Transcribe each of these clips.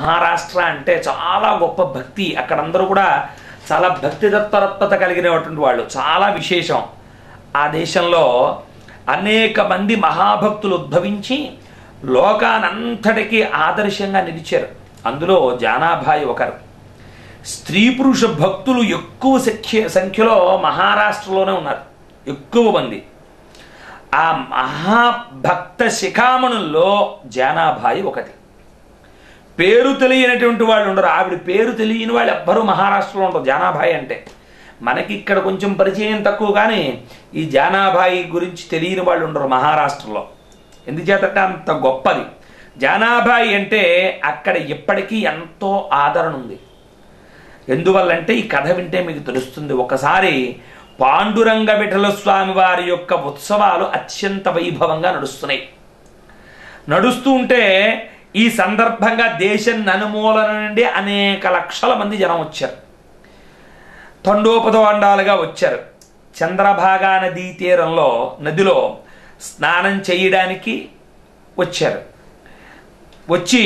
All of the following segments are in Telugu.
మహారాష్ట్ర అంటే చాలా గొప్ప భక్తి అక్కడ అందరూ కూడా చాలా భక్తి తత్పరత్వత కలిగినటువంటి వాళ్ళు చాలా విశేషం ఆ దేశంలో అనేక మంది మహాభక్తులు ఉద్భవించి లోకానంతటికీ ఆదర్శంగా నిలిచారు అందులో జానాభాయ్ ఒకరు స్త్రీ పురుష భక్తులు ఎక్కువ సంఖ్య సంఖ్యలో మహారాష్ట్రలోనే ఉన్నారు ఎక్కువ మంది ఆ మహాభక్త శిఖామణుల్లో జానాభాయి ఒకటి పేరు తెలియనటువంటి వాళ్ళు ఉండరు ఆవిడ పేరు తెలియని వాళ్ళు ఎవ్వరూ మహారాష్ట్రలో ఉండరు జానాభాయి అంటే మనకి ఇక్కడ కొంచెం పరిచయం తక్కువ కానీ ఈ జానాభాయి గురించి తెలియని వాళ్ళు ఉండరు మహారాష్ట్రలో ఎందుచేతంటే అంత గొప్పది జానాభాయి అంటే అక్కడ ఇప్పటికీ ఎంతో ఆదరణ ఉంది ఎందువల్లంటే ఈ కథ వింటే మీకు తెలుస్తుంది ఒకసారి పాండురంగ విఠల స్వామి వారి యొక్క ఉత్సవాలు అత్యంత వైభవంగా నడుస్తున్నాయి నడుస్తూ ఉంటే ఈ సందర్భంగా దేశం నలుమూలల నుండి అనేక లక్షల మంది జనం వచ్చారు తండోపదండాలుగా వచ్చారు చంద్రభాగా నదీ తీరంలో నదిలో స్నానం చేయడానికి వచ్చారు వచ్చి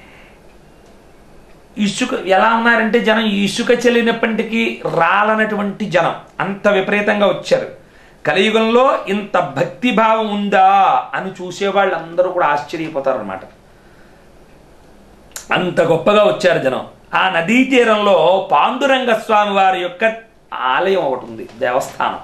ఇసుక ఎలా ఉన్నారంటే జనం ఈ ఇసుక చెల్లినప్పటికీ రాలనటువంటి జనం అంత విపరీతంగా వచ్చారు కలియుగంలో ఇంత భక్తి భావం ఉందా అని చూసే వాళ్ళందరూ కూడా ఆశ్చర్యపోతారు అనమాట అంత గొప్పగా వచ్చారు జనం ఆ నదీ తీరంలో పాండురంగ స్వామి వారి యొక్క ఆలయం ఒకటి ఉంది దేవస్థానం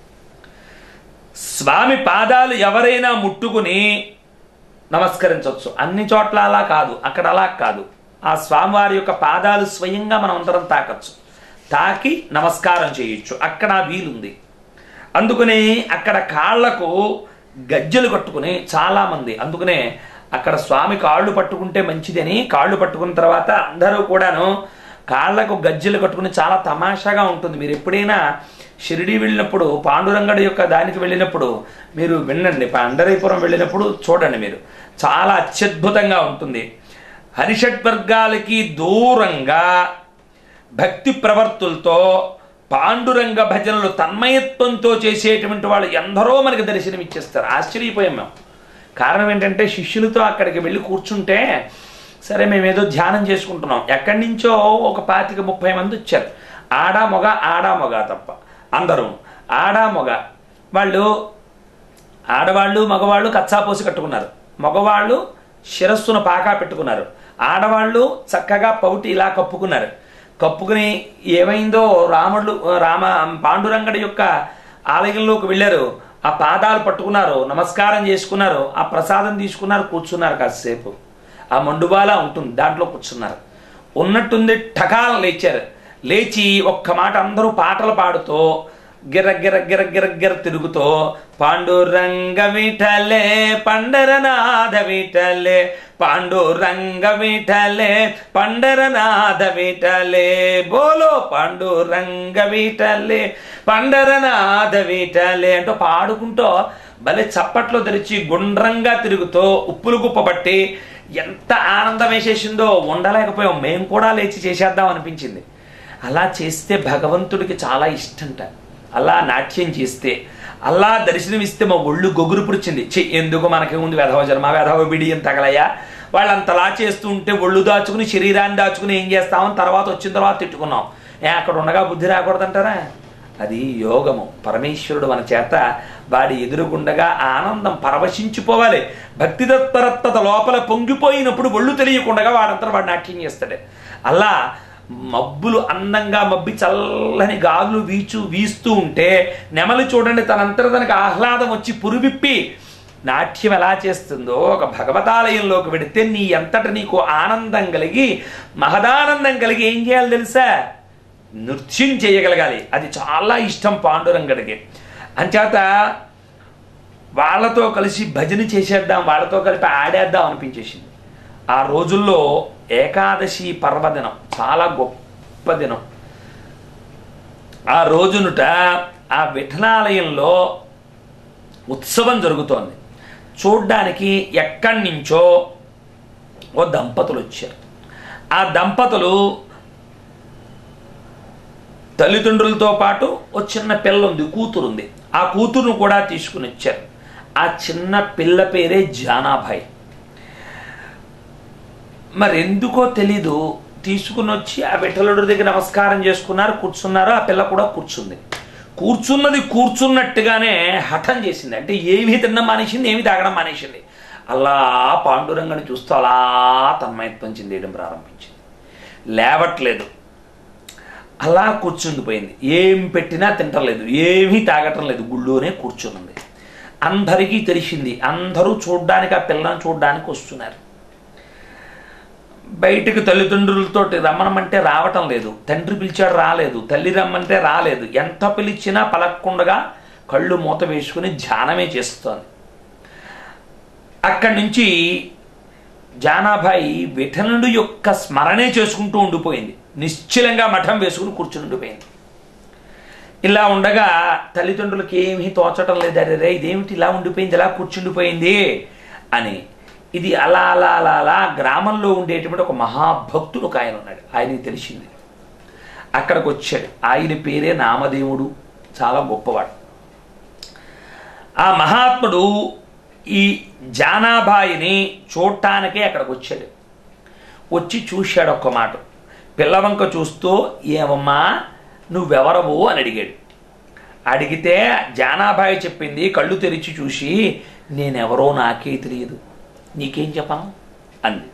స్వామి పాదాలు ఎవరైనా ముట్టుకుని నమస్కరించవచ్చు అన్ని చోట్ల అలా కాదు అక్కడ అలా కాదు ఆ స్వామివారి యొక్క పాదాలు స్వయంగా మనం అందరం తాకచ్చు తాకి నమస్కారం చేయొచ్చు అక్కడ ఆ వీలుంది అందుకని అక్కడ కాళ్లకు గజ్జెలు కట్టుకుని చాలామంది అందుకనే అక్కడ స్వామి కాళ్ళు పట్టుకుంటే మంచిదని కాళ్ళు పట్టుకున్న తర్వాత అందరూ కూడాను కాళ్లకు గజ్జెలు కట్టుకుని చాలా తమాషాగా ఉంటుంది మీరు ఎప్పుడైనా షిరిడి వెళ్ళినప్పుడు పాండురంగడి యొక్క దానికి వెళ్ళినప్పుడు మీరు వినండి పండరీపురం వెళ్ళినప్పుడు చూడండి మీరు చాలా అత్యద్భుతంగా ఉంటుంది హరిషడ్వర్గాలకి దూరంగా భక్తి ప్రవర్తులతో పాండురంగ భజనలు తన్మయత్వంతో చేసేటువంటి వాళ్ళు ఎందరో మనకి దర్శనం ఇచ్చేస్తారు ఆశ్చర్యపోయాం మేము కారణం ఏంటంటే శిష్యులతో అక్కడికి వెళ్ళి కూర్చుంటే సరే మేము ఏదో ధ్యానం చేసుకుంటున్నాం ఎక్కడి నుంచో ఒక పాతిక ముప్పై మంది వచ్చారు ఆడా మొగ ఆడా మొగ తప్ప అందరూ ఆడా మొగ వాళ్ళు ఆడవాళ్ళు మగవాళ్ళు కచ్చాపోసి కట్టుకున్నారు మగవాళ్ళు శిరస్సును పాకా పెట్టుకున్నారు ఆడవాళ్ళు చక్కగా పౌటి ఇలా కప్పుకున్నారు కప్పుకుని ఏమైందో రాముడు రామ పాండురంగడి యొక్క ఆలయంలోకి వెళ్ళారు ఆ పాదాలు పట్టుకున్నారు నమస్కారం చేసుకున్నారు ఆ ప్రసాదం తీసుకున్నారు కూర్చున్నారు కాసేపు ఆ మండుబాల ఉంటుంది దాంట్లో కూర్చున్నారు ఉన్నట్టుంది ఠకాలం లేచారు లేచి ఒక్క మాట అందరూ పాటలు పాడుతూ గిర గిర గిర గిర గిర తిరుగుతూ పాండురంగ విఠలే పండరనాథ విఠలే పాండురంగ విఠలే పండరనాథ విఠలే బోలో పాండురంగ విఠలే పండరనాథ విఠలే అంటూ పాడుకుంటూ భలే చప్పట్లో తెరిచి గుండ్రంగా తిరుగుతూ ఉప్పులు గుప్పబట్టి ఎంత ఆనందం వేసేసిందో ఉండలేకపోయాం మేము కూడా లేచి చేసేద్దాం అనిపించింది అలా చేస్తే భగవంతుడికి చాలా ఇష్టంట అలా నాట్యం చేస్తే అలా దర్శనమిస్తే మా ఒళ్ళు గొగురు పుడిచింది చి ఎందుకు మనకి ఉంది వెధవ జన్మ వెధవ బిడియం తగలయ్యా వాళ్ళంతలా చేస్తూ ఉంటే ఒళ్ళు దాచుకుని శరీరాన్ని దాచుకుని ఏం చేస్తామని తర్వాత వచ్చిన తర్వాత తిట్టుకున్నాం ఏ అక్కడ ఉండగా బుద్ధి రాకూడదంటారా అది యోగము పరమేశ్వరుడు మన చేత వాడి ఎదురుగుండగా ఆనందం పరవశించిపోవాలి భక్తి తత్పరత్వత లోపల పొంగిపోయినప్పుడు ఒళ్ళు తెలియకుండా వాడంతా వాడు నాట్యం చేస్తాడు అలా మబ్బులు అందంగా మబ్బి చల్లని గాలులు వీచు వీస్తూ ఉంటే నెమలి చూడండి తనంతట తనకు ఆహ్లాదం వచ్చి పురువిప్పి నాట్యం ఎలా చేస్తుందో ఒక భగవతాలయంలోకి వెడితే నీ ఎంతట నీకు ఆనందం కలిగి మహదానందం కలిగి ఏం చేయాలి తెలుసా నృత్యం చేయగలగాలి అది చాలా ఇష్టం పాండురంగడికి అంచేత వాళ్ళతో కలిసి భజన చేసేద్దాం వాళ్ళతో కలిపి ఆడేద్దాం అనిపించేసింది ఆ రోజుల్లో ఏకాదశి పర్వదినం చాలా గొప్ప దినం ఆ రోజునుట ఆ విఠలాలయంలో ఉత్సవం జరుగుతోంది చూడ్డానికి ఎక్కడి నుంచో ఓ దంపతులు వచ్చారు ఆ దంపతులు తల్లిదండ్రులతో పాటు ఓ చిన్న పిల్ల ఉంది కూతురు ఉంది ఆ కూతురును కూడా తీసుకుని వచ్చారు ఆ చిన్న పిల్ల పేరే జానాభాయ్ మరి ఎందుకో తెలీదు తీసుకుని వచ్చి ఆ విఠలుడి దగ్గర నమస్కారం చేసుకున్నారు కూర్చున్నారు ఆ పిల్ల కూడా కూర్చుంది కూర్చున్నది కూర్చున్నట్టుగానే హఠం చేసింది అంటే ఏమీ తినడం మానేసింది ఏమీ తాగడం మానేసింది అలా పాండురంగని చూస్తూ అలా తన్మయత్వం చెందేయడం ప్రారంభించింది లేవట్లేదు అలా కూర్చుండిపోయింది ఏం పెట్టినా తింటలేదు ఏమీ తాగటం లేదు గుళ్ళోనే కూర్చునుంది అందరికీ తెలిసింది అందరూ చూడ్డానికి ఆ పిల్లని చూడ్డానికి వస్తున్నారు బయటికి తల్లిదండ్రులతో రమ్మనమంటే రావటం లేదు తండ్రి పిలిచాడు రాలేదు తల్లి రమ్మంటే రాలేదు ఎంత పిలిచినా పలక్కుండగా కళ్ళు మూత వేసుకుని ధ్యానమే చేస్తోంది అక్కడి నుంచి జానాబాయి విఠలుడు యొక్క స్మరణే చేసుకుంటూ ఉండిపోయింది నిశ్చలంగా మఠం వేసుకుని కూర్చుని ఉండిపోయింది ఇలా ఉండగా తల్లిదండ్రులకి ఏమీ తోచటం లేదు అరే రే ఇదేమిటి ఇలా ఉండిపోయింది ఇలా కూర్చుండిపోయింది అని ఇది అలా అలా అలా అలా గ్రామంలో ఉండేటువంటి ఒక మహాభక్తుడు ఒక ఆయన ఉన్నాడు ఆయనకి తెలిసింది అక్కడికి వచ్చాడు ఆయన పేరే నామదేవుడు చాలా గొప్పవాడు ఆ మహాత్ముడు ఈ జానాబాయిని చూడటానికే అక్కడికి వచ్చాడు వచ్చి చూశాడు ఒక్క మాట పిల్లవంక చూస్తూ ఏమమ్మా నువ్వెవరవు అని అడిగాడు అడిగితే జానాబాయి చెప్పింది కళ్ళు తెరిచి చూసి నేనెవరో నాకే తెలియదు నీకేం చెప్పను అంది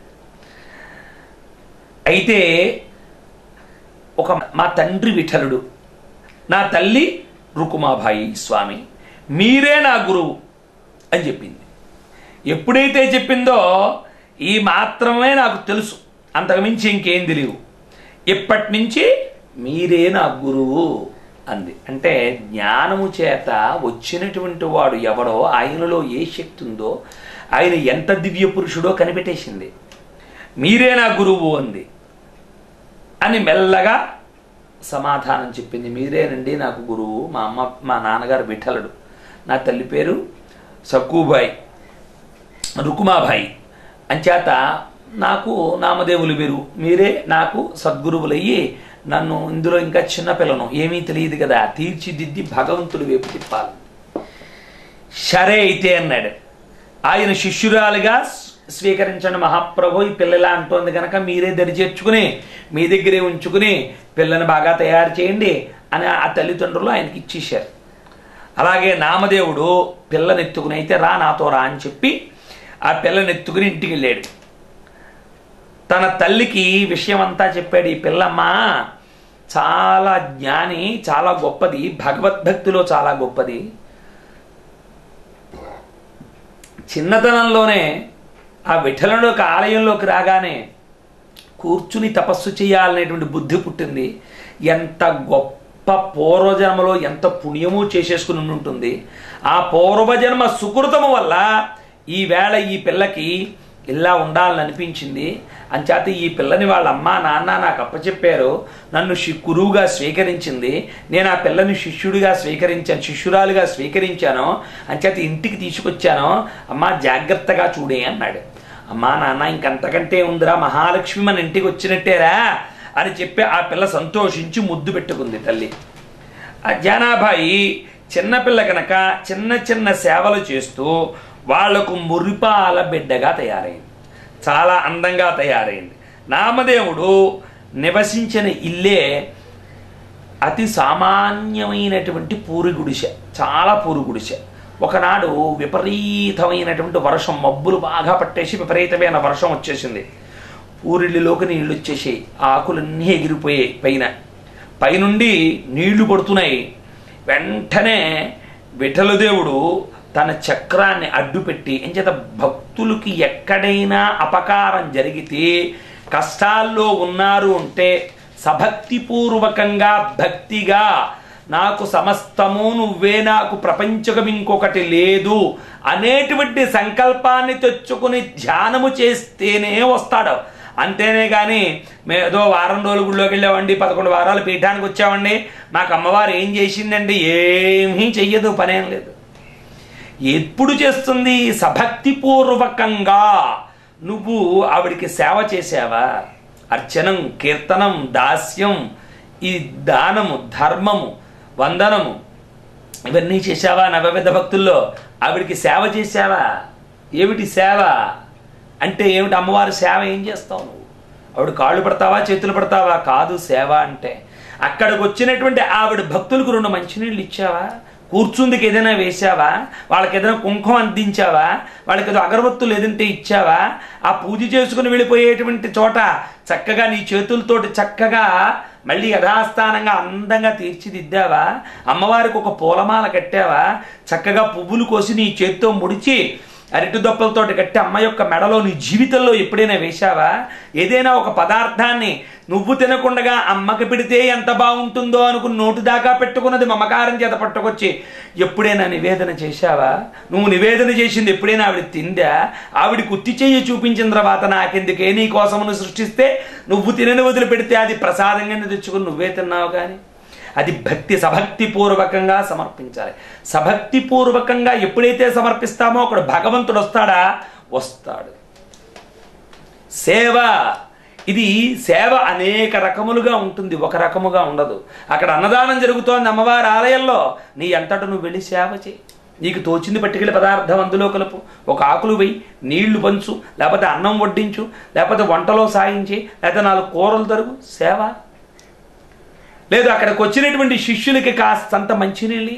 అయితే ఒక మా తండ్రి విఠలుడు నా తల్లి రుకుమాబాయి స్వామి మీరే నా గురువు అని చెప్పింది ఎప్పుడైతే చెప్పిందో ఈ మాత్రమే నాకు తెలుసు అంతకుమించి ఇంకేం తెలియవు ఇప్పటి నుంచి మీరే నా గురువు అంది అంటే జ్ఞానము చేత వచ్చినటువంటి వాడు ఎవడో ఆయనలో ఏ శక్తి ఉందో ఆయన ఎంత దివ్య పురుషుడో కనిపెట్టేసింది మీరే నా గురువు అంది అని మెల్లగా సమాధానం చెప్పింది మీరేనండి నాకు గురువు మా అమ్మ మా నాన్నగారు విఠలుడు నా తల్లి పేరు సక్కుబాయి రుకుమాబాయి అంచేత నాకు నామదేవులు వీరు మీరే నాకు సద్గురువులయ్యి నన్ను ఇందులో ఇంకా చిన్నపిల్లను ఏమీ తెలియదు కదా తీర్చిదిద్ది భగవంతుడు వైపు తిప్పాలి సరే అయితే అన్నాడు ఆయన శిష్యురాలుగా స్వీకరించండి మహాప్రభు ఈ పిల్లలా అంటోంది కనుక మీరే దరి చేర్చుకుని మీ దగ్గరే ఉంచుకుని పిల్లని బాగా తయారు చేయండి అని ఆ తల్లిదండ్రులు ఆయనకి ఇచ్చేశారు అలాగే నామదేవుడు పిల్లనెత్తుకుని అయితే రా నాతో రా అని చెప్పి ఆ పిల్లనెత్తుకుని ఇంటికి వెళ్ళాడు తన తల్లికి విషయం అంతా చెప్పాడు ఈ పిల్లమ్మ చాలా జ్ఞాని చాలా గొప్పది భగవద్భక్తిలో చాలా గొప్పది చిన్నతనంలోనే ఆ విఠలలోకి ఆలయంలోకి రాగానే కూర్చుని తపస్సు చేయాలనేటువంటి బుద్ధి పుట్టింది ఎంత గొప్ప పూర్వజన్మలో ఎంత పుణ్యము చేసేసుకుని ఉంటుంది ఆ పూర్వజన్మ సుకృతము వల్ల ఈ వేళ ఈ పిల్లకి ఇలా ఉండాలని అనిపించింది అంచేత ఈ పిల్లని వాళ్ళ అమ్మ నాన్న నాకు అప్పచెప్పారు నన్ను శి గురువుగా స్వీకరించింది నేను ఆ పిల్లని శిష్యుడిగా స్వీకరించాను శిష్యురాలుగా స్వీకరించాను అంచేత ఇంటికి తీసుకొచ్చాను అమ్మ జాగ్రత్తగా చూడే అన్నాడు అమ్మా నాన్న ఇంకంతకంటే ఉందిరా మహాలక్ష్మి మన ఇంటికి వచ్చినట్టేరా అని చెప్పి ఆ పిల్ల సంతోషించి ముద్దు పెట్టుకుంది తల్లి ఆ జానాబాయి చిన్నపిల్ల కనుక చిన్న చిన్న సేవలు చేస్తూ వాళ్లకు మురిపాల బిడ్డగా తయారైంది చాలా అందంగా తయారైంది నామదేవుడు నివసించిన ఇల్లే అతి సామాన్యమైనటువంటి పూరి గుడిసె చాలా పూరి గుడిసె ఒకనాడు విపరీతమైనటువంటి వర్షం మబ్బులు బాగా పట్టేసి విపరీతమైన వర్షం వచ్చేసింది ఊరిళ్ళలోకి నీళ్లు వచ్చేసాయి ఆకులన్నీ ఎగిరిపోయాయి పైన పైనుండి నీళ్లు పడుతున్నాయి వెంటనే విఠలదేవుడు తన చక్రాన్ని అడ్డుపెట్టి ఎంచేత భక్తులకి ఎక్కడైనా అపకారం జరిగితే కష్టాల్లో ఉన్నారు అంటే సభక్తిపూర్వకంగా భక్తిగా నాకు సమస్తము నువ్వే నాకు ప్రపంచకం ఇంకొకటి లేదు అనేటువంటి సంకల్పాన్ని తెచ్చుకుని ధ్యానము చేస్తేనే వస్తాడు అంతేనే కానీ మేము ఏదో వారం రోజులు గుళ్ళోకి వెళ్ళామండి పదకొండు వారాలు పీఠానికి వచ్చామండి మాకు అమ్మవారు ఏం చేసిందండి ఏమీ చెయ్యదు పనేం లేదు ఎప్పుడు చేస్తుంది సభక్తిపూర్వకంగా నువ్వు ఆవిడికి సేవ చేసావా అర్చనం కీర్తనం దాస్యం ఈ దానము ధర్మము వందనము ఇవన్నీ చేశావా నవవిధ భక్తుల్లో ఆవిడికి సేవ చేశావా ఏమిటి సేవ అంటే ఏమిటి అమ్మవారి సేవ ఏం చేస్తావు నువ్వు ఆవిడ కాళ్ళు పడతావా చేతులు పడతావా కాదు సేవ అంటే అక్కడికి వచ్చినటువంటి ఆవిడ భక్తులకు రెండు మంచినీళ్ళు ఇచ్చావా కూర్చుందికి ఏదైనా వేశావా వాళ్ళకి ఏదైనా కుంకుమ అందించావా వాళ్ళకి ఏదో అగరబత్తులు ఏదంటే ఇచ్చావా ఆ పూజ చేసుకుని వెళ్ళిపోయేటువంటి చోట చక్కగా నీ చేతులతోటి చక్కగా మళ్ళీ యథాస్థానంగా అందంగా తీర్చిదిద్దావా అమ్మవారికి ఒక పూలమాల కట్టావా చక్కగా పువ్వులు కోసి నీ చేత్తో ముడిచి అరటి దొప్పలతోటి కట్టి అమ్మ యొక్క మెడలో నీ జీవితంలో ఎప్పుడైనా వేశావా ఏదైనా ఒక పదార్థాన్ని నువ్వు తినకుండగా అమ్మకి పెడితే ఎంత బాగుంటుందో అనుకుని నోటు దాకా పెట్టుకున్నది మమకారం చేత పట్టుకొచ్చి ఎప్పుడైనా నివేదన చేశావా నువ్వు నివేదన చేసింది ఎప్పుడైనా ఆవిడ తిందా ఆవిడ కుత్తి చెయ్యి చూపించిన తర్వాత నాకెందుకే నీ కోసమును సృష్టిస్తే నువ్వు తినని వదిలిపెడితే అది ప్రసాదంగా తెచ్చుకుని నువ్వే తిన్నావు కానీ అది భక్తి సభక్తి పూర్వకంగా సమర్పించాలి సభక్తి పూర్వకంగా ఎప్పుడైతే సమర్పిస్తామో అక్కడ భగవంతుడు వస్తాడా వస్తాడు సేవ ఇది సేవ అనేక రకములుగా ఉంటుంది ఒక రకముగా ఉండదు అక్కడ అన్నదానం జరుగుతోంది అమ్మవారి ఆలయంలో నీ అంతట నువ్వు వెళ్ళి సేవ చేయి నీకు తోచింది పట్టుకెళ్ళి పదార్థం అందులో కలుపు ఒక ఆకులు వెయ్యి నీళ్లు పంచు లేకపోతే అన్నం వడ్డించు లేకపోతే వంటలో సాయించి లేకపోతే నాలుగు కూరలు తరుగు సేవ లేదు అక్కడికి వచ్చినటువంటి శిష్యులకి కాస్తంత మంచినీళ్ళు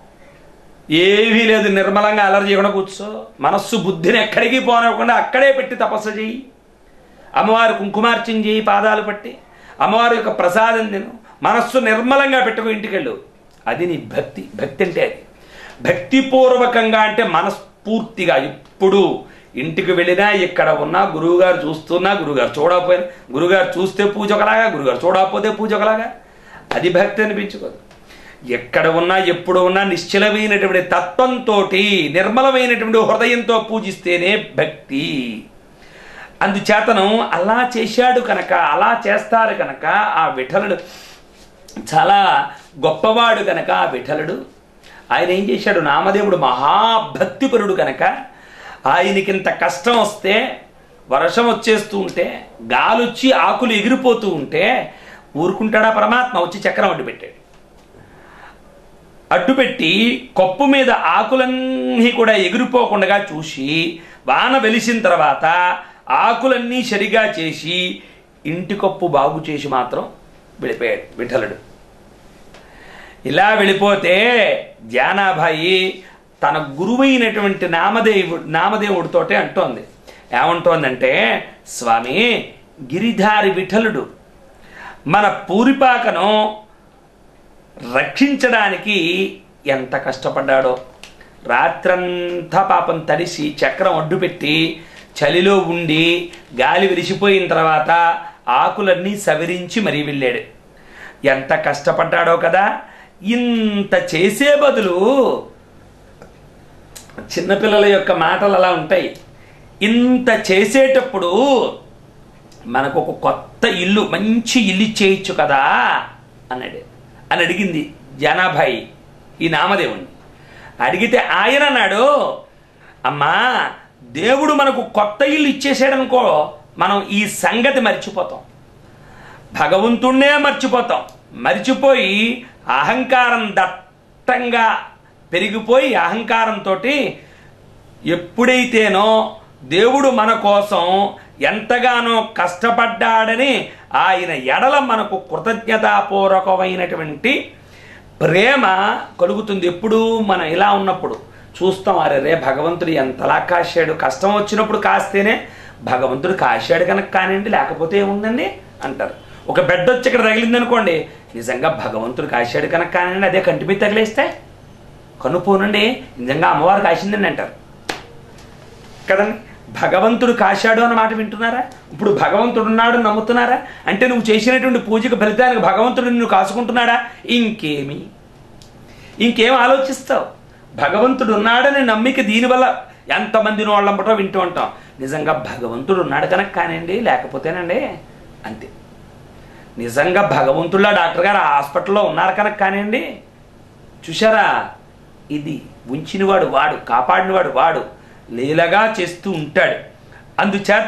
ఏమీ లేదు నిర్మలంగా అలర్జీ చేయకుండా కూర్చో మనస్సు బుద్ధిని ఎక్కడికి పోనివ్వకుండా అక్కడే పెట్టి తపస్సు చేయి అమ్మవారు కుంకుమార్చన చేయి పాదాలు పట్టి అమ్మవారి యొక్క ప్రసాదం తిను మనస్సు నిర్మలంగా పెట్టుకో ఇంటికెళ్ళు అది నీ భక్తి భక్తి అంటే అది భక్తిపూర్వకంగా అంటే మనస్ఫూర్తిగా ఇప్పుడు ఇంటికి వెళ్ళినా ఇక్కడ ఉన్నా గురువుగారు చూస్తున్నా గురువుగారు చూడకపోయినా గురువుగారు చూస్తే పూజ ఒకలాగా గురువుగారు చూడకపోతే పూజ ఒకలాగా అది భక్తి అనిపించుకోదు ఎక్కడ ఉన్నా ఎప్పుడు ఉన్నా నిశ్చలమైనటువంటి తత్వంతో నిర్మలమైనటువంటి హృదయంతో పూజిస్తేనే భక్తి అందుచేతను అలా చేశాడు కనుక అలా చేస్తారు కనుక ఆ విఠలుడు చాలా గొప్పవాడు కనుక ఆ విఠలుడు ఆయన ఏం చేశాడు నామదేవుడు మహాభక్తిపరుడు కనుక ఆయనకింత కష్టం వస్తే వర్షం వచ్చేస్తూ ఉంటే గాలొచ్చి ఆకులు ఎగిరిపోతూ ఉంటే ఊరుకుంటాడా పరమాత్మ వచ్చి చక్రం అడ్డు పెట్టాడు అడ్డుపెట్టి కొప్పు మీద ఆకులన్నీ కూడా ఎగిరిపోకుండా చూసి వాన వెలిసిన తర్వాత ఆకులన్నీ సరిగా చేసి ఇంటి కొప్పు బాగు చేసి మాత్రం వెళ్ళిపోయాడు విఠలుడు ఇలా వెళ్ళిపోతే ధ్యానాభాయి తన గురువైనటువంటి నామదేవుడు నామదేవుడితోటే అంటోంది ఏమంటోందంటే స్వామి గిరిధారి విఠలుడు మన పూరిపాకను రక్షించడానికి ఎంత కష్టపడ్డాడో రాత్రంతా పాపం తడిసి చక్రం అడ్డుపెట్టి చలిలో ఉండి గాలి విరిసిపోయిన తర్వాత ఆకులన్నీ సవరించి మరీ వెళ్ళాడు ఎంత కష్టపడ్డాడో కదా ఇంత చేసే బదులు చిన్నపిల్లల యొక్క మాటలు అలా ఉంటాయి ఇంత చేసేటప్పుడు మనకు ఒక కొత్త ఇల్లు మంచి ఇల్లు ఇచ్చేయచ్చు కదా అన్నాడు అని అడిగింది జనాభాయి ఈ నామదేవుణ్ణి అడిగితే ఆయన అన్నాడు అమ్మా దేవుడు మనకు కొత్త ఇల్లు ఇచ్చేసాడనుకో మనం ఈ సంగతి మర్చిపోతాం భగవంతుణ్ణే మర్చిపోతాం మర్చిపోయి అహంకారం దట్టంగా పెరిగిపోయి అహంకారంతో ఎప్పుడైతేనో దేవుడు మన కోసం ఎంతగానో కష్టపడ్డాడని ఆయన ఎడల మనకు కృతజ్ఞతాపూర్వకమైనటువంటి ప్రేమ కలుగుతుంది ఎప్పుడు మనం ఇలా ఉన్నప్పుడు చూస్తాం అరే రే భగవంతుడు ఎంతలా కాశాడు కష్టం వచ్చినప్పుడు కాస్తేనే భగవంతుడు కాశాడు కనుక కానివ్వండి లేకపోతే ఏముందండి అంటారు ఒక బెడ్ వచ్చి ఇక్కడ తగిలింది అనుకోండి నిజంగా భగవంతుడు కాశాడు కనుక కానివ్వండి అదే కంటి మీద తగిలేస్తే కనుపోనండి నిజంగా అమ్మవారు కాసిందండి అంటారు కదండి భగవంతుడు కాశాడు అన్న మాట వింటున్నారా ఇప్పుడు భగవంతుడు ఉన్నాడు నమ్ముతున్నారా అంటే నువ్వు చేసినటువంటి పూజకు ఫలితానికి భగవంతుడు నిన్ను కాసుకుంటున్నాడా ఇంకేమి ఇంకేం ఆలోచిస్తావు భగవంతుడు ఉన్నాడని నమ్మిక దీనివల్ల ఎంతమంది నోళ్ళంబటో వింటూ ఉంటాం నిజంగా భగవంతుడు ఉన్నాడు కనుక కానివ్వండి లేకపోతేనండి అంతే నిజంగా భగవంతుడిలా డాక్టర్ గారు ఆ హాస్పిటల్లో ఉన్నారు కనుక కానివ్వండి చూశారా ఇది ఉంచినవాడు వాడు కాపాడినవాడు వాడు లీలగా చేస్తూ ఉంటాడు అందుచేత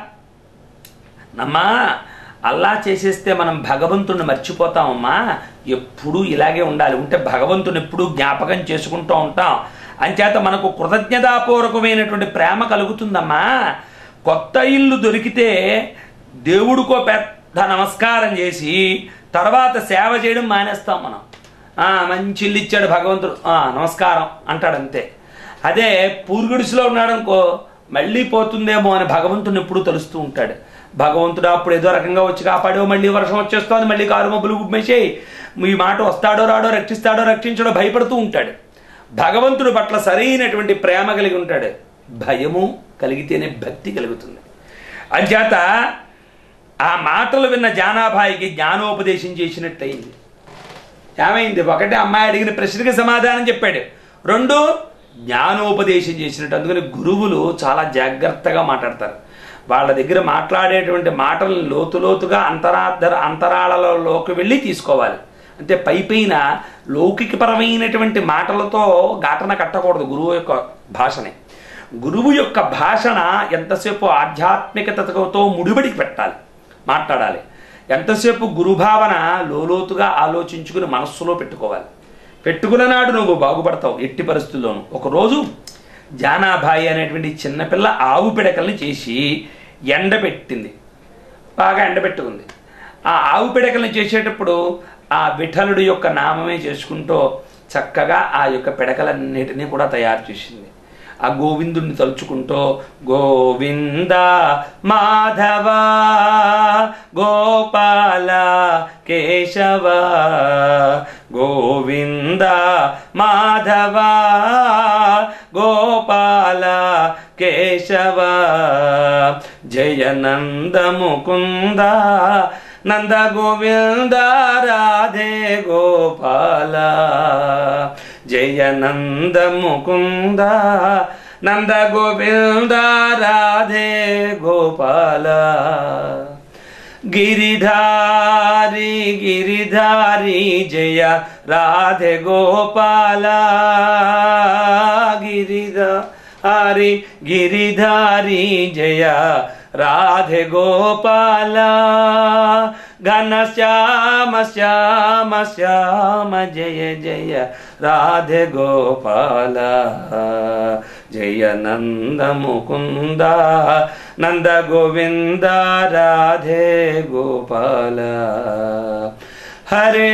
నమ్మా అల్లా చేసేస్తే మనం భగవంతుని మర్చిపోతామమ్మా ఎప్పుడూ ఇలాగే ఉండాలి ఉంటే భగవంతుని ఎప్పుడూ జ్ఞాపకం చేసుకుంటూ ఉంటాం అంచేత మనకు కృతజ్ఞతాపూర్వకమైనటువంటి ప్రేమ కలుగుతుందమ్మా కొత్త ఇల్లు దొరికితే దేవుడికో పెద్ద నమస్కారం చేసి తర్వాత సేవ చేయడం మానేస్తాం మనం ఆ, మంచి ఇల్లు ఇచ్చాడు భగవంతుడు ఆ, నమస్కారం అంటాడు అంతే అదే పూర్గుడిసిలో ఉన్నాడు అనుకో మళ్ళీ పోతుందేమో అని భగవంతుని ఎప్పుడు తెలుస్తూ ఉంటాడు భగవంతుడు అప్పుడు ఏదో రకంగా వచ్చి కాపాడో మళ్ళీ వర్షం వచ్చేస్తోంది మళ్ళీ కారు మబ్బులు గుమ్మేసేయి ఈ మాట వస్తాడో రాడో రక్షిస్తాడో రక్షించడో భయపడుతూ ఉంటాడు భగవంతుడు పట్ల సరైనటువంటి ప్రేమ కలిగి ఉంటాడు భయము కలిగితేనే భక్తి కలుగుతుంది అంచేత ఆ మాటలు విన్న జానాభాయికి జ్ఞానోపదేశం చేసినట్టయింది ఏమైంది ఒకటి అమ్మాయి అడిగిన ప్రశ్నకి సమాధానం చెప్పాడు రెండు జ్ఞానోపదేశం చేసినట్టు అందుకని గురువులు చాలా జాగ్రత్తగా మాట్లాడతారు వాళ్ళ దగ్గర మాట్లాడేటువంటి మాటలను లోతు లోతుగా అంతరార్థ అంతరాళలోకి వెళ్ళి తీసుకోవాలి అంటే పై పైన లౌకికపరమైనటువంటి మాటలతో ఘాటన కట్టకూడదు గురువు యొక్క భాషని గురువు యొక్క భాషణ ఎంతసేపు ఆధ్యాత్మికతతో ముడిబడికి పెట్టాలి మాట్లాడాలి ఎంతసేపు గురుభావన లోతుగా ఆలోచించుకుని మనస్సులో పెట్టుకోవాలి పెట్టుకున్న నాడు నువ్వు బాగుపడతావు ఎట్టి పరిస్థితుల్లోనూ ఒకరోజు జానాభాయి అనేటువంటి చిన్నపిల్ల ఆవు పిడకల్ని చేసి ఎండబెట్టింది బాగా ఎండబెట్టుకుంది ఆ ఆవు పిడకల్ని చేసేటప్పుడు ఆ విఠలుడి యొక్క నామమే చేసుకుంటూ చక్కగా ఆ యొక్క పిడకలన్నిటినీ కూడా తయారు చేసింది ఆ గోవిందుడిని తలుచుకుంటూ గోవింద మాధవ గోపాల కేశవ గోవింద మాధవ గోపాల కేశవ జయనంద ముకుంద నంద గోవింద రాధే గోపాల జయనంద ముకుంద నంద గోవింద రాధే గోపాల గిరిధారి గిరిధారి జయ రాధే గోపాల గిరిధారి గిరిధారి జయ రాధే గోపాల ఘన శ్యామ శ్యామ శ్యామ జయ జయ రాధే గోపాల జయ నంద ముకుంద నంద గోవింద రాధే గోపాల హరే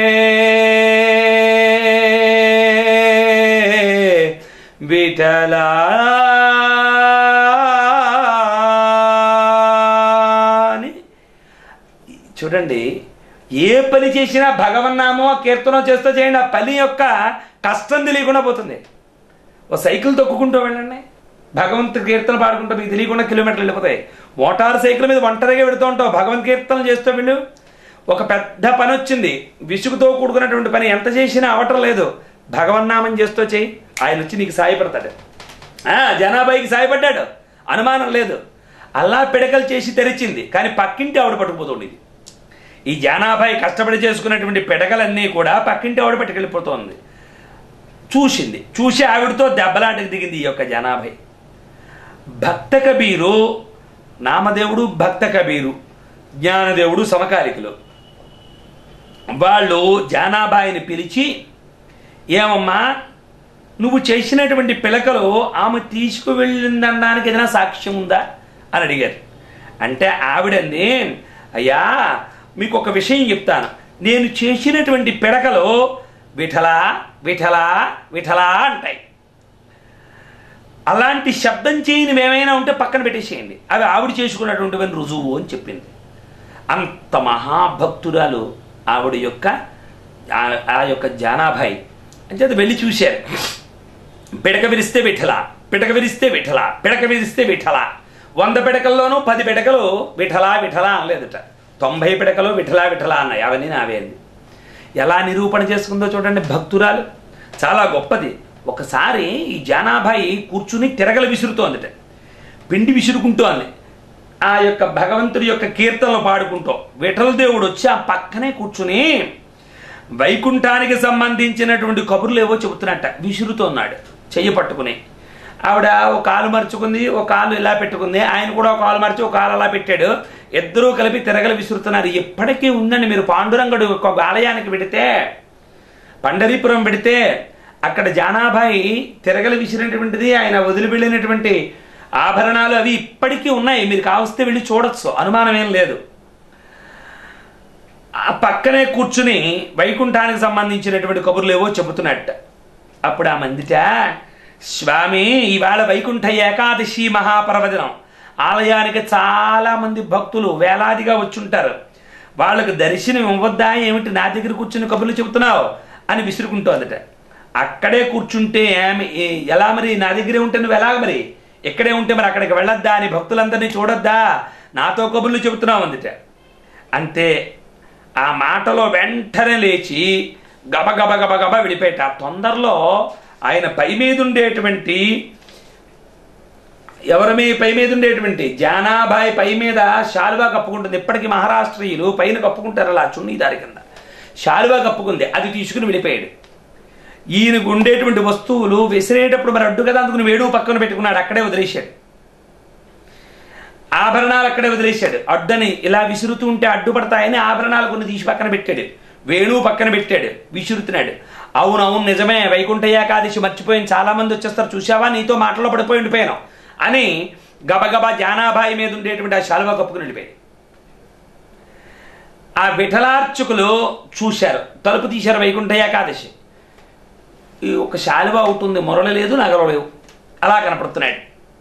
విఠలా అని చూడండి ఏ పని చేసినా భగవన్నామో కీర్తనో చేస్తూ చేయండి ఆ పని యొక్క కష్టం తెలియకుండా పోతుంది ఓ సైకిల్ తొక్కుకుంటూ వెళ్ళండి భగవంతు కీర్తన పాడుకుంటూ మీకు తెలియకుండా కిలోమీటర్లు వెళ్ళిపోతాయి మోటార్ సైకిల్ మీద ఒంటరిగా వెళుతూ ఉంటావు భగవంత్ కీర్తనలు చేస్తూ వెళ్ళు ఒక పెద్ద పని వచ్చింది విసుగుతో కూడుకున్నటువంటి పని ఎంత చేసినా అవటం లేదు భగవన్నామం చేస్తూ చేయి ఆయన వచ్చి నీకు సాయపడతాడు ఆ, జనాభాయికి సాయపడ్డాడు అనుమానం లేదు అల్లా పిడకలు చేసి తెరిచింది కానీ పక్కింటి ఆవిడ పట్టుకుపోతుండేది ఈ జానాభాయి కష్టపడి చేసుకున్నటువంటి పిడకలన్నీ కూడా పక్కింటి ఆవిడ పట్టుకెళ్ళిపోతోంది చూసింది చూసి ఆవిడతో దెబ్బలాటకు దిగింది ఈ యొక్క జనాభాయి భక్త కబీరు నామదేవుడు భక్త కబీరు జ్ఞానదేవుడు సమకాలికులు వాళ్ళు జానాబాయిని పిలిచి ఏమమ్మా నువ్వు చేసినటువంటి పిలకలు ఆమె తీసుకువెళ్ళిందనడానికి ఏదైనా సాక్ష్యం ఉందా అని అడిగారు అంటే ఆవిడంది అయ్యా మీకు ఒక విషయం చెప్తాను నేను చేసినటువంటి పిడకలు విఠలా విఠలా విఠలా అంటాయి అలాంటి శబ్దం చేయని ఏమైనా ఉంటే పక్కన పెట్టేసేయండి అవి ఆవిడ చేసుకున్నటువంటివని రుజువు అని చెప్పింది అంత మహాభక్తురాలు ఆవిడ యొక్క ఆ- ఆ యొక్క జానాభాయి అంచేత వెళ్ళి చూశారు పిడక విరిస్తే విఠల పిడక విరిస్తే విఠల పిడక విరిస్తే విఠల వంద పిడకల్లోనూ పది పిడకలు విఠలా విఠలా అనలేదుట తొంభై పిడకలు విఠలా విఠలా అన్నాయి అవన్నీ నావే అంది ఎలా నిరూపణ చేసుకుందో చూడండి భక్తురాలు చాలా గొప్పది ఒకసారి ఈ జానాభాయి కూర్చుని తిరగలు విసురుతోందిట పిండి విసురుకుంటోంది ఆ యొక్క భగవంతుడి యొక్క కీర్తనలు పాడుకుంటూ విఠల దేవుడు వచ్చి ఆ పక్కనే కూర్చుని వైకుంఠానికి సంబంధించినటువంటి కబుర్లు ఏవో చెబుతున్నట్ట విసురుతున్నాడు చెయ్యి పట్టుకుని ఆవిడ ఒక కాలు మర్చుకుంది ఒక కాలు ఇలా పెట్టుకుంది ఆయన కూడా ఒక కాలు మర్చి ఒక కాలు అలా పెట్టాడు ఇద్దరూ కలిపి తిరగలు విసురుతున్నారు ఎప్పటికీ ఉందండి మీరు పాండురంగడు ఒక ఆలయానికి పెడితే పండరీపురం పెడితే అక్కడ జానాభాయి తిరగలు విసిరినటువంటిది ఆయన వదిలి వెళ్ళినటువంటి ఆభరణాలు అవి ఇప్పటికీ ఉన్నాయి మీరు కావస్తే వెళ్ళి చూడొచ్చు అనుమానం ఏం లేదు ఆ పక్కనే కూర్చుని వైకుంఠానికి సంబంధించినటువంటి కబుర్లు ఏవో చెబుతున్నట్ట అప్పుడు ఆ మందిట స్వామి ఇవాళ వైకుంఠ ఏకాదశి మహాపర్వదినం ఆలయానికి చాలా మంది భక్తులు వేలాదిగా వచ్చుంటారు వాళ్ళకు దర్శనం ఇవ్వద్దా ఏమిటి నా దగ్గర కూర్చుని కబుర్లు చెబుతున్నావు అని విసురుకుంటోందట అక్కడే కూర్చుంటే ఏమి ఏ- ఎలా మరి నా దగ్గరే ఉంటే నువ్వు ఎలాగ మరి ఎక్కడే ఉంటే మరి అక్కడికి వెళ్ళొద్దా అని భక్తులందరినీ చూడొద్దా నాతో కబుర్లు చెబుతున్నావు అందుట అంతే ఆ మాటలో వెంటనే లేచి గబగబ గబగబ విడిపేట ఆ తొందరలో ఆయన పై మీద ఉండేటువంటి ఎవరి మీ పై మీద ఉండేటువంటి జానాబాయి పై మీద శాలువా కప్పుకుంటుంది ఇప్పటికీ మహారాష్ట్రీయులు పైన కప్పుకుంటారు అలా చున్నీ దారి కింద శాలువా కప్పుకుంది అది తీసుకుని విడిపోయాడు ఈయనకు ఉండేటువంటి వస్తువులు విసిరేటప్పుడు మరి అడ్డు కదా అందుకుని వేణువు పక్కన పెట్టుకున్నాడు అక్కడే వదిలేశాడు ఆభరణాలు అక్కడే వదిలేశాడు అడ్డని ఇలా విసురుతూ ఉంటే అడ్డుపడతాయని ఆభరణాలు కొన్ని తీసి పక్కన పెట్టాడు వేణువు పక్కన పెట్టాడు విసురుతున్నాడు అవును అవును నిజమే వైకుంఠ ఏకాదశి మర్చిపోయిన చాలా మంది వచ్చేస్తారు చూసావా నీతో మాటలో పడిపోయి ఉండిపోయాను అని గబగబా జానాబాయి మీద ఉండేటువంటి ఆ శాలువా కప్పుకుని వెళ్ళిపోయాడు ఆ విఠలార్చకులు చూశారు తలుపు తీశారు వైకుంఠ ఏకాదశి ఈ ఒక శాలువా ఒకటి ఉంది మొరలు లేదు నగలు లేవు అలా కనపడుతున్నాడు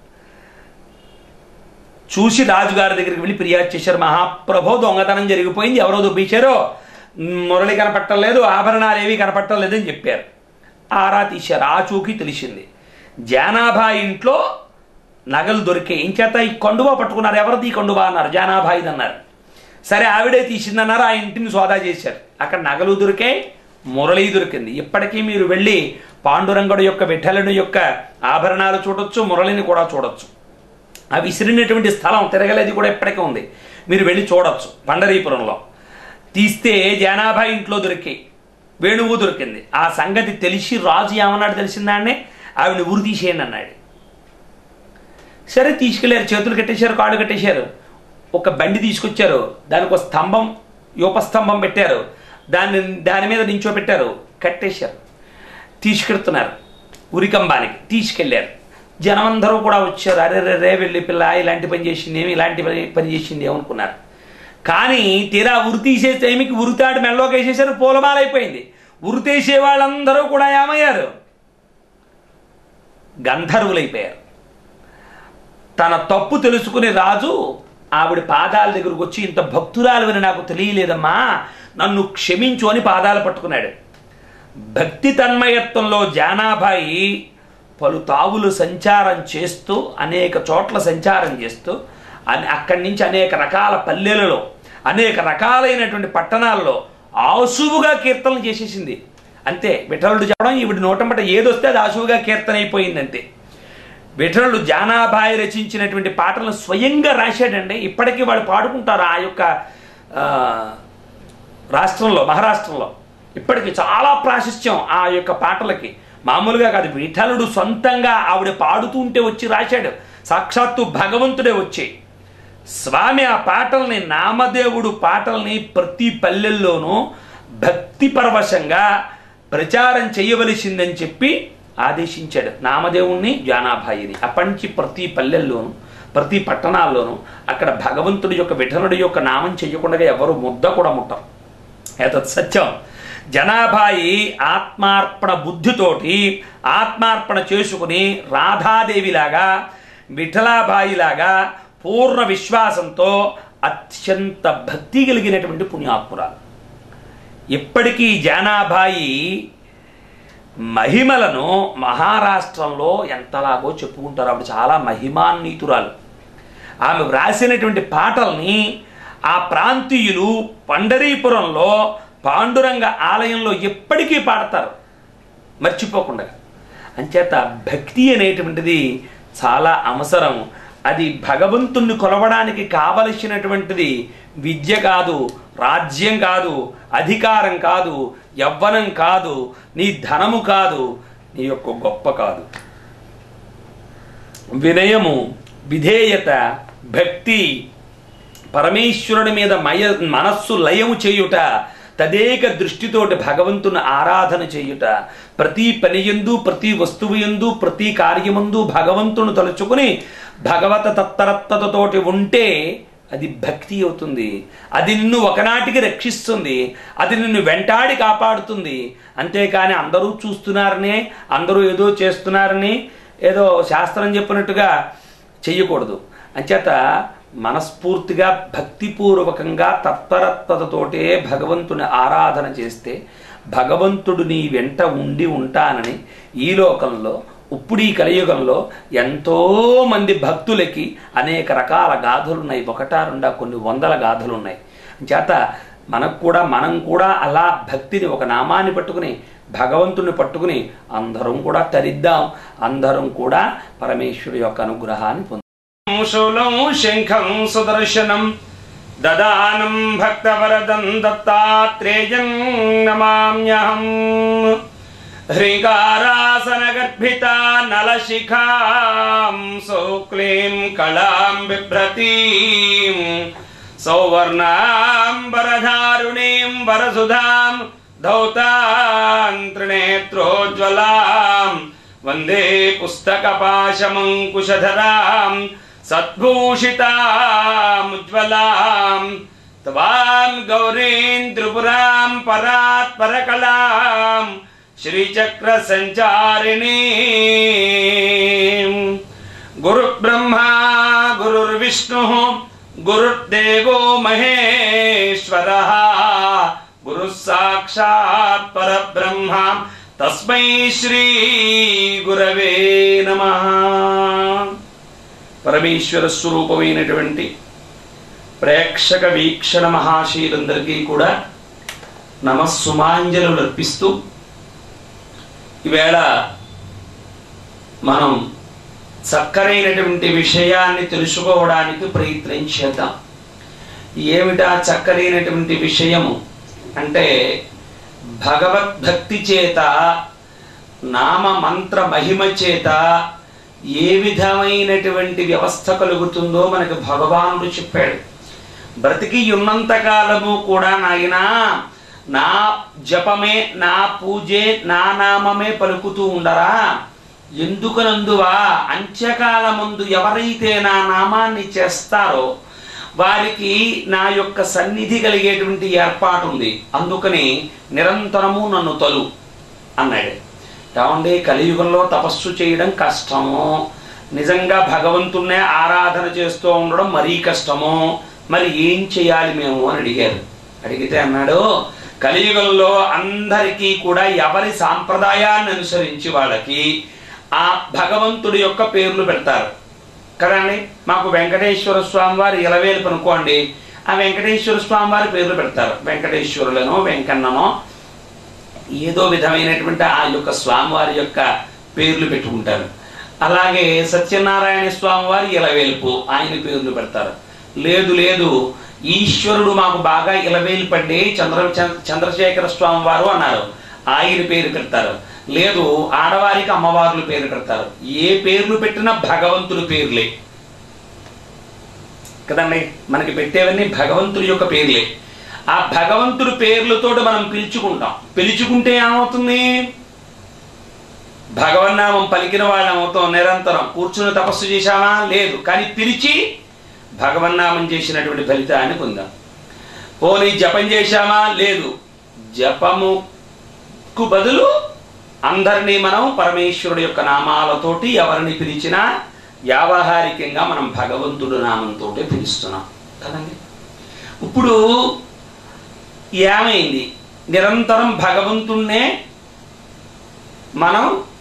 చూసి రాజుగారి దగ్గరికి వెళ్ళి ఫిర్యాదు చేశారు మహాప్రభో దొంగతనం జరిగిపోయింది ఎవరో దుబ్బించారో మురళి కనపట్టలేదు ఆభరణాలు ఏవి కనపట్టలేదు అని చెప్పారు ఆరా తీశారు ఆ చూకి తెలిసింది జానాభా ఇంట్లో నగలు దొరికే ఇంచేత ఈ కొండువా పట్టుకున్నారు ఎవరిది ఈ కొండువా అన్నారు జానాభాయిది అన్నారు సరే ఆవిడే తీసిందన్నారు ఆ ఇంటిని సోదా చేశారు అక్కడ నగలు దొరికే మురళి దొరికింది ఇప్పటికీ మీరు వెళ్ళి పాండురంగుడు యొక్క విఠలుని యొక్క ఆభరణాలు చూడొచ్చు మురళిని కూడా చూడొచ్చు ఆ విసిరినటువంటి స్థలం తిరగలేది కూడా ఇప్పటికే ఉంది మీరు వెళ్ళి చూడొచ్చు పండరీపురంలో తీస్తే జానాభా ఇంట్లో దొరికాయి వేణువు దొరికింది ఆ సంగతి తెలిసి రాజు ఏమన్నాడు తెలిసిందాన్నే ఆవిడ ఊరు తీసేయండి అన్నాడు సరే తీసుకెళ్లారు చేతులు కట్టేశారు కాళ్ళు కట్టేశారు ఒక బండి తీసుకొచ్చారు దానికి ఒక స్తంభం యూపస్తంభం పెట్టారు దాన్ని దాని మీద నించోపెట్టారు కట్టేశారు తీసుకెడుతున్నారు ఉరికంబానికి తీసుకెళ్లారు జనం అందరూ కూడా వచ్చారు అరే రే రే వెళ్ళి పిల్ల ఇలాంటి పని చేసింది ఏమి ఇలాంటి పని పని చేసింది ఏమనుకున్నారు కానీ తీరా ఉరి తీసే టైంకి ఉరితాడు మెల్లోకి వేసేసారు పూలమాలైపోయింది ఉరి తీసే వాళ్ళందరూ కూడా ఏమయ్యారు గంధర్వులైపోయారు తన తప్పు తెలుసుకుని రాజు ఆవిడ పాదాల దగ్గరకు వచ్చి ఇంత భక్తురాలు నాకు తెలియలేదమ్మా నన్ను క్షమించు అని పాదాలు పట్టుకున్నాడు భక్తి తన్మయత్వంలో జానాబాయి పలు తావులు సంచారం చేస్తూ అనేక చోట్ల సంచారం చేస్తూ అన్- అక్కడి నుంచి అనేక రకాల పల్లెలలో అనేక రకాలైనటువంటి పట్టణాల్లో ఆసువుగా కీర్తనలు చేసేసింది అంతే విఠలుడు చెప్పడం ఈవిడ నోటంబట ఏదొస్తే అది ఆసువుగా కీర్తన అయిపోయిందంతే విఠలుడు జానాబాయి రచించినటువంటి పాటలను స్వయంగా రాశాడండి ఇప్పటికీ వాళ్ళు పాడుకుంటారు ఆ యొక్క ఆ, రాష్ట్రంలో మహారాష్ట్రంలో ఇప్పటికీ చాలా ప్రాశస్త్యం ఆ యొక్క పాటలకి మామూలుగా కాదు విఠలుడు సొంతంగా ఆవిడ పాడుతూ ఉంటే వచ్చి రాశాడు సాక్షాత్తు భగవంతుడే వచ్చి స్వామి ఆ పాటల్ని నామదేవుడు పాటల్ని ప్రతి పల్లెల్లోనూ భక్తి పరవశంగా ప్రచారం చేయవలసిందని చెప్పి ఆదేశించాడు నామదేవుణ్ణి జానాభాయిని అప్పటి నుంచి ప్రతి పల్లెల్లోనూ ప్రతి పట్టణాల్లోనూ అక్కడ భగవంతుడి యొక్క విఠలుడి యొక్క నామం చెయ్యకుండా ఎవరు ముద్ద కూడా ముట్టం ఏతత్ సత్యం జనాభాయి ఆత్మార్పణ బుద్ధితోటి ఆత్మార్పణ చేసుకుని రాధాదేవిలాగా విఠలాబాయిలాగా పూర్ణ విశ్వాసంతో అత్యంత భక్తి కలిగినటువంటి పుణ్యాత్మురాలు ఇప్పటికీ జానాబాయి మహిమలను మహారాష్ట్రంలో ఎంతలాగో చెప్పుకుంటారు ఆవిడ చాలా మహిమాన్వితురాలు ఆమె వ్రాసినటువంటి పాటల్ని ఆ ప్రాంతీయులు పండరీపురంలో పాండురంగ ఆలయంలో ఎప్పటికీ పాడతారు మర్చిపోకుండా అంచేత భక్తి అనేటువంటిది చాలా అవసరం అది భగవంతుణ్ణి కొలవడానికి కావలసినటువంటిది విద్య కాదు రాజ్యం కాదు అధికారం కాదు యవ్వనం కాదు నీ ధనము కాదు నీ యొక్క గొప్ప కాదు వినయము విధేయత భక్తి పరమేశ్వరుడి మీద మయ మనస్సు లయము చేయుట తదేక దృష్టితోటి భగవంతుని ఆరాధన చేయుట ప్రతి పని ఎందు ప్రతి వస్తువు ఎందు ప్రతి కార్యమందు భగవంతుని తలుచుకుని భగవత తత్తరత్వతతోటి ఉంటే అది భక్తి అవుతుంది అది నిన్ను ఒకనాటికి రక్షిస్తుంది అది నిన్ను వెంటాడి కాపాడుతుంది అంతేకాని అందరూ చూస్తున్నారని అందరూ ఏదో చేస్తున్నారని ఏదో శాస్త్రం చెప్పినట్టుగా చెయ్యకూడదు అంచేత మనస్ఫూర్తిగా భక్తిపూర్వకంగా తత్పరత్వతతోటే భగవంతుని ఆరాధన చేస్తే భగవంతుడు నీ వెంట ఉండి ఉంటానని ఈ లోకంలో ఇప్పుడు ఈ కలియుగంలో ఎంతో మంది భక్తులకి అనేక రకాల గాథలు ఉన్నాయి ఒకటా రెండా కొన్ని వందల గాథలు ఉన్నాయి చేత మనకు కూడా మనం కూడా అలా భక్తిని ఒక నామాన్ని పట్టుకుని భగవంతుని పట్టుకుని అందరం కూడా తరిద్దాం అందరం కూడా పరమేశ్వరుడు యొక్క అనుగ్రహాన్ని పొందాం శూలం శంఖం సుదర్శనం దదానం భక్తవరదం దత్తాత్రేయం నమామ్యహం హ్రీకారాసనగర్భిత నలశిఖాం సౌక్లీం కళాం బిభ్రతీం సౌవర్ణాంబరధారుణీం వరసుధాం ధౌతాం త్రినేత్రోజ్వలాం వందే పుస్తకపాశమంకుశధరాం సద్భూషితాముజ్వలాం త్వాం గౌరీం త్రిపురాం పరాత్ పరకళాం శ్రీచక్ర సంచారిణీ గురు బ్రహ్మా గురుర్విష్ణు గురుర్దేవో మహేశ్వర గురు సాక్షాత్ పరబ్రహ్మ తస్మై శ్రీ గురవే నమ పరమేశ్వర స్వరూపమైనటువంటి ప్రేక్షక వీక్షణ మహాశీలందరికీ కూడా నమస్సుమాంజలు అర్పిస్తూ ఈవేళ మనం చక్కరైనటువంటి విషయాన్ని తెలుసుకోవడానికి ప్రయత్నం చేద్దాం ఏమిటా చక్కరైనటువంటి విషయము అంటే భగవద్భక్తి చేత నామ మంత్ర మహిమ చేత ఏ విధమైనటువంటి వ్యవస్థ కలుగుతుందో మనకు భగవానుడు చెప్పాడు బ్రతికి ఉన్నంత కాలము కూడా నాయనా నా జపమే నా పూజే నా నామమే పలుకుతూ ఉండరా ఎందుకనందువా అంత్యకాలమందు ఎవరైతే నా నామాన్ని చేస్తారో వారికి నా యొక్క సన్నిధి కలిగేటువంటి ఏర్పాటు ఉంది అందుకని నిరంతరము నన్ను తలు అన్నాడు ఏమండి కలియుగంలో తపస్సు చేయడం కష్టము నిజంగా భగవంతున్నే ఆరాధన చేస్తూ ఉండడం మరీ కష్టము మరి ఏం చేయాలి మేము అని అడిగారు అడిగితే అన్నాడు కలియుగంలో అందరికీ కూడా ఎవరి సాంప్రదాయాన్ని అనుసరించి వాళ్ళకి ఆ భగవంతుడి యొక్క పేర్లు పెడతారు కదండి మాకు వెంకటేశ్వర స్వామి వారి ఇలవేలు అనుకోండి ఆ వెంకటేశ్వర స్వామి వారి పేర్లు పెడతారు వెంకటేశ్వరులనో వెంకన్ననో ఏదో విధమైనటువంటి ఆ యొక్క స్వామివారి యొక్క పేర్లు పెట్టుకుంటారు అలాగే సత్యనారాయణ స్వామి వారి ఇలవేల్పు ఆయన పేర్లు పెడతారు లేదు లేదు ఈశ్వరుడు మాకు బాగా ఇలవేలు పడి చంద్ర చంద్రశేఖర స్వామి వారు అన్నారు ఆయన పేరు పెడతారు లేదు ఆడవారికి అమ్మవార్లు పేరు పెడతారు ఏ పేర్లు పెట్టినా భగవంతుడి పేర్లే కదండి మనకి పెట్టేవన్నీ భగవంతుడి యొక్క పేర్లే ఆ భగవంతుడి పేర్లతో మనం పిలుచుకుంటాం పిలుచుకుంటే ఏమవుతుంది భగవన్నామం పలికిన వాళ్ళం అవుతాం నిరంతరం కూర్చుని తపస్సు చేశామా లేదు కానీ పిలిచి భగవన్నామం చేసినటువంటి ఫలితాన్ని పొందాం పోనీ జపం చేశామా లేదు జపముకు బదులు అందరినీ మనం పరమేశ్వరుడు యొక్క నామాలతోటి ఎవరిని పిలిచినా వ్యావహారికంగా మనం భగవంతుడు నామంతో పిలుస్తున్నాం కదండి ఇప్పుడు ఏమైంది నిరంతరం భగవంతుణ్ణే మనం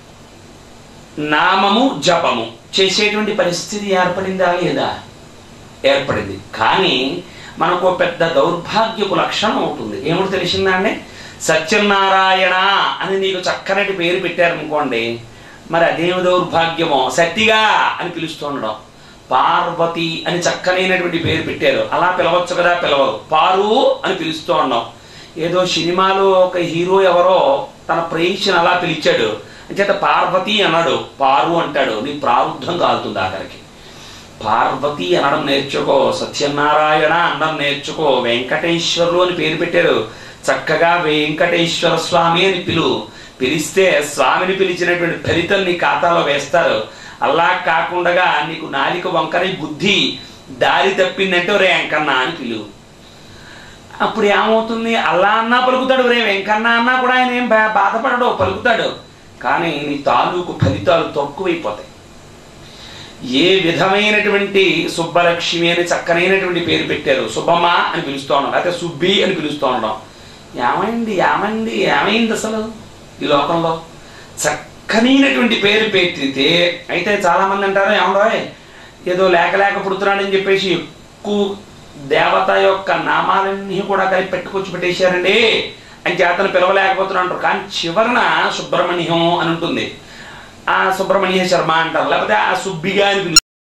నామము జపము చేసేటువంటి పరిస్థితి ఏర్పడిందా లేదా ఏర్పడింది కానీ మనకు ఒక పెద్ద దౌర్భాగ్యపు లక్షణం ఉంటుంది ఏమిటి తెలిసిందా అండి సత్యనారాయణ అని నీకు చక్కనటి పేరు పెట్టారనుకోండి మరి అదేమి దౌర్భాగ్యమో సత్తిగా అని పిలుస్తుండడం పార్వతి అని చక్కనైనటువంటి పేరు పెట్టారు అలా పిలవచ్చు కదా పిలవరు పారు అని పిలుస్తూ ఉన్నాం ఏదో సినిమాలో ఒక హీరో ఎవరో తన ప్రేయసిని అలా పిలిచాడు అంచేత పార్వతి అన్నాడు పారు అంటాడు నీ ప్రారుద్ధం కాలుతుంది ఆఖరికి పార్వతి అనడం నేర్చుకో సత్యనారాయణ అనడం నేర్చుకో వెంకటేశ్వరులు అని పేరు పెట్టారు చక్కగా వెంకటేశ్వర స్వామి అని పిలు పిలిస్తే స్వామిని పిలిచినటువంటి ఫలితం నీ ఖాతాలో వేస్తారు అలా కాకుండా నీకు నాలిక వంకరై బుద్ధి దారి తప్పిందంటే రే వెంకన్న అని పిలువు అప్పుడు ఏమవుతుంది అల్లా అన్నా పలుకుతాడు రే వెంకన్న అన్నా కూడా ఆయన ఏం బా- బాధపడడు పలుకుతాడు కానీ నీ తాలూకు ఫలితాలు తక్కువైపోతాయి ఏ విధమైనటువంటి సుబ్బలక్ష్మి అని చక్కనైనటువంటి పేరు పెట్టారు సుబ్బమ్మ అని పిలుస్తూ ఉండడం అయితే సుబ్బి అని పిలుస్తూ ఉండడం ఏమైంది ఏమైంది ఏమైంది అసలు ఈ లోకంలో చక్కనైనటువంటి పేరు పెట్టితే అయితే చాలా మంది అంటారు ఏమడో ఏదో లేక లేక పుడుతున్నాడని చెప్పేసి ఎక్కువ దేవత యొక్క నామాలన్నీ కూడా కలిపి పెట్టుకొచ్చి పెట్టేశారండి అని చేతను పిలవలేకపోతున్నారు కానీ చివరన సుబ్రహ్మణ్యం అని ఉంటుంది ఆ సుబ్రహ్మణ్య శర్మ అంటారు లేకపోతే ఆ సుబ్బిగా అని పిలుస్తారు